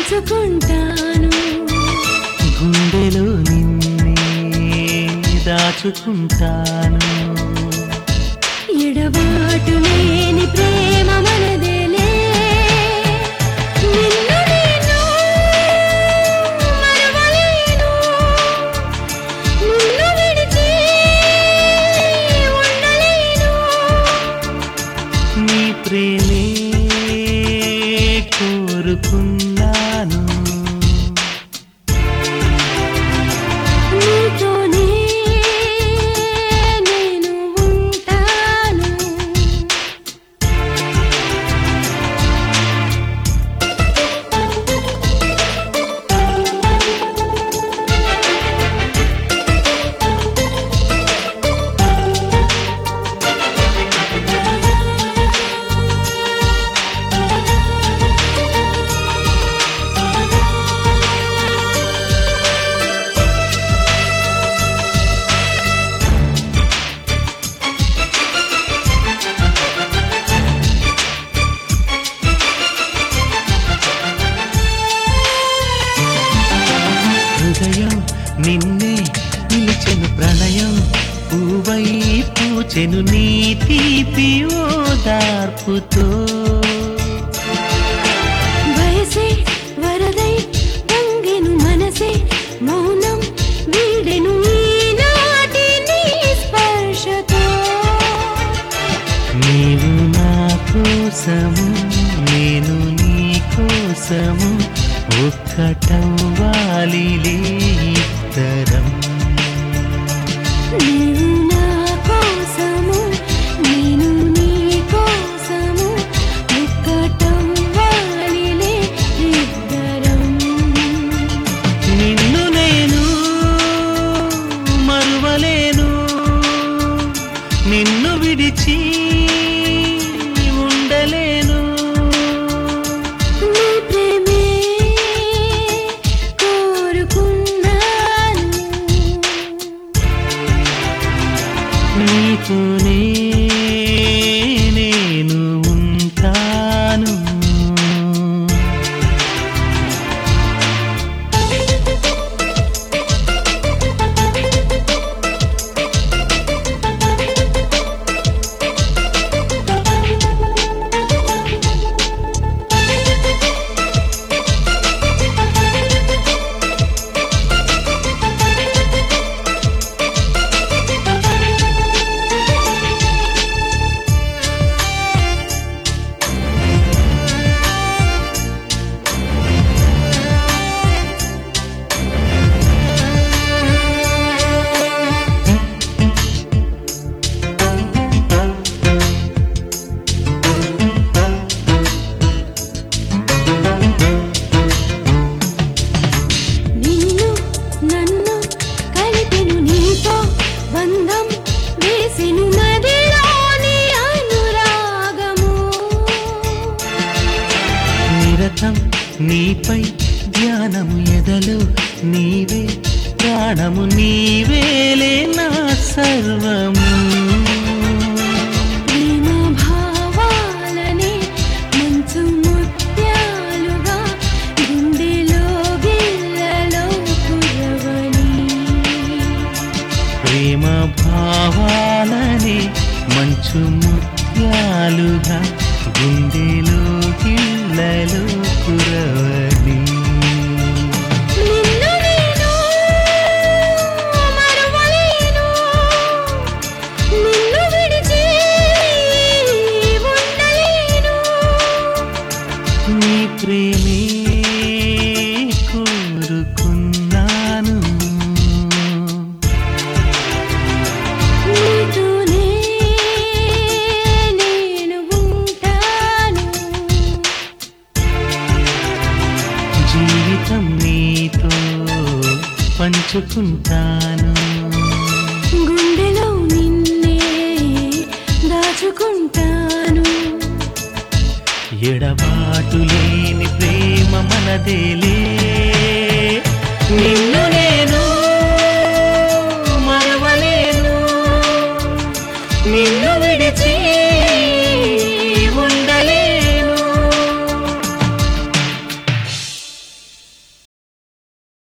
పంచుకుంటాను గుండెలో నిన్నే దాచుకుంటాను ఎడబాటు లేని ప్రేమ మనదేలే నిన్ను నేను మరువలేను నిన్ను విడిచి ఉండలేను నీ ప్రేమే కోరుకున్నాను నీతోనే నేను ఉంటాను హృదయం నిన్నే పిలిచెను ప్రణయం పూవై పూచెను నీ తీపి ఓదార్పుతో వయసే వరదై పొంగెను మనసే మౌనం వీడెను ఈనాటి నీ స్పర్శతో నీవు నా కోసము నేను నీ కోసము ఒక్కటవ్వాలిలే ఇద్దరం నీవు నా కోసము నేను నీ కోసము ఒక్కటం వాలిలే ఇద్దరం నిన్ను నేను మరువలేను నిన్ను విడిచి ఉండలేను నీ ప్రేమే కోరుకున్నాను నీతోనే నేను ఉంటాను నిన్ను నన్ను కలిపెను నీతో బంధం వేసెను నదిలోని అనురాగము నిరతం నీపై ధ్యానము ఎదలు నీవే ప్రాణము నీవేలే నా సర్వము ప్రేమ భావాలనే మంచు ముత్యాలుగా గుండెలో గిల్లలో కురవని ప్రేమ భావాలనే మంచు ముత్యాలుగా గుండెలో గిళ్ళలో కురవని నిన్ను నేను మరువలేను నిన్ను విడిచి ఉండలేను నీ ప్రేమే కోరుకున్నాను నీతోనే నేను ఉంటాను జీవితం నీతో పంచుకుంటాను గుండెలో నిన్నే దాచుకుంటాను ఎడబాటు లేని ప్రేమ మనదేలే